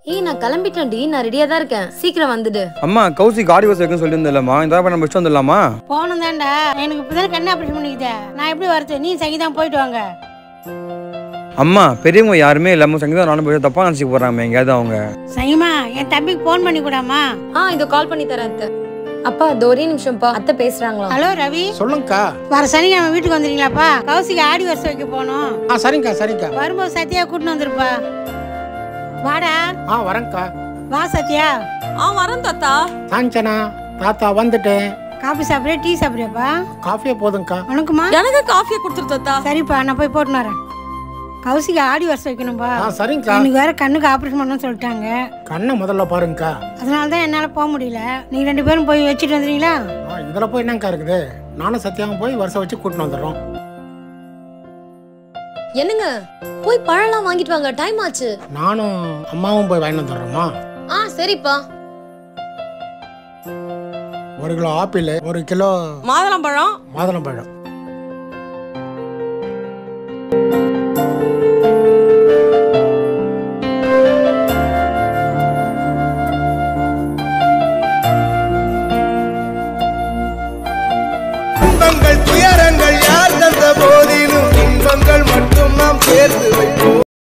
ஏய் நான் கிளம்பிட்டேன்டி நான் ரெடியா தான் இருக்கேன் சீக்கிரம் வந்துடு அம்மா கௌசிக்கு ஆடி வசதி வைக்கணும்னு சொல்லியிருந்தேன்லம்மா இந்த தடவை நம்ம வச்சுட்டு வந்துடலாமா போகணும் தான்டா எனக்கு இப்போதான் கண்ணு ஆப்ரேஷன் பண்ணிக்கிட்டேன் நான் எப்படி வரது நீ சங்கீதம் போயிட்டு வாங்க அம்மா பெரியவங்க யாருமே இல்லாமல் சங்கீதம் நானும் போய் தப்பா நினச்சி போடுறாங்க எங்கேயாவது அவங்க சங்கிமா என் தம்பிக்கு ஃபோன் பண்ணி கூடாமா ஆ இதோ கால் பண்ணி தரேன் அத்தை அப்பா இதோ ஒரே நிமிஷம்ப்பா அத்தை பேசுறாங்களா ஹலோ ரவி சொல்லுங்கக்கா வர சனிக்கிழமை வீட்டுக்கு வந்துடுறீங்களாப்பா கௌசிக்கு ஆடி வருஷம் வைக்க போகணும் ஆ சரிங்கக்கா சரிங்கக்கா வரும்போது சத்யா கூட்டின்னு வந்துருப்பா வாடா ஆ வரேங்க்கா வா சத்யா ஆ வரேன் தாத்தா காஞ்சனா தாத்தா வந்துட்டேன் காபி சாப்பிட்றியா டீ சாப்பிட்றியாப்பா காஃபியே போதுங்கக்கா உனக்குமா எனக்கு காஃபியை கொடுத்துரு தாத்தா சரிப்பா நான் போய் போட்டுன்னு வரேன் கௌசிக்கு ஆடி வருஷம் வைக்கணும்பா ஆ சரிங்கக்கா எனக்கு வேற கண்ணுக்கு ஆப்ரேஷன் பண்ணணும்னு சொல்லிட்டாங்க கண்ணை முதல்ல பாருங்கக்கா அதனால தான் என்னால் போக முடியல நீங்கள் ரெண்டு பேரும் போய் வச்சுட்டு வந்துடுறீங்களா ஆ இதில் போய் என்னங்கக்கா இருக்குது நானும் சத்தியாவும் போய் வருஷம் வச்சு கூட்டின்னு வந்துடுறோம் என்னங்க போய் பழம்லாம் வாங்கிட்டு வாங்க டைம் ஆச்சு நானும் அம்மாவும் போய் வாங்கிட்டு வந்துடுறோமா ஆ சரிப்பா ஒரு கிலோ ஆப்பிள் ஒரு கிலோ மாதுளம்பழம் மாதுளம்பழம் துன்பங்கள் துயரங்கள் யார் தந்த போதிலும் இன்பங்கள் மட்டும் நாம் சேர்த்து வை